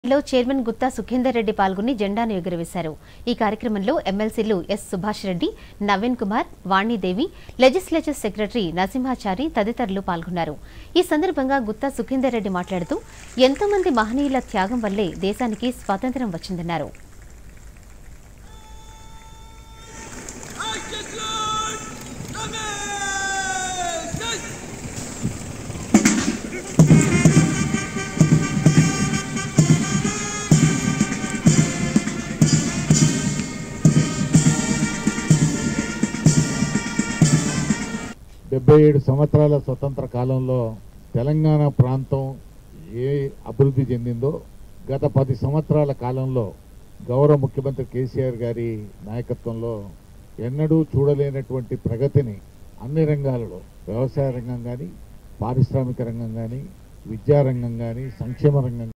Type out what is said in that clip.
లో చైర్మన్ గుత్తా సుఖేందర్ రెడ్డి పాల్గొని జెండాను ఎగురవేశారు ఈ కార్యక్రమంలో ఎమ్మెల్సీలు S Subhash Reddy Naveen Kumar Vanidevi legislature secretary Narasimhachari తదితరులు పాల్గొన్నారు ఈ సందర్భంగా గుత్తా సుఖేందర్ రెడ్డి మాట్లాడుతూ ఎంతో మంది మహనీయుల త్యాగం వల్లే దేశానికి స్వాతంత్ర్యం వచ్చిందన్నారు Execute! Amazing! డెబ్బై ఏడు సంవత్సరాల స్వతంత్ర కాలంలో తెలంగాణ ప్రాంతం ఏ అభివృద్ధి చెందిందో గత పది సంవత్సరాల కాలంలో గౌరవ ముఖ్యమంత్రి కేసీఆర్ గారి నాయకత్వంలో ఎన్నడూ చూడలేనటువంటి ప్రగతిని అన్ని రంగాలలో వ్యవసాయ రంగం కానీ పారిశ్రామిక రంగం కానీ విద్యారంగం కానీ సంక్షేమ రంగం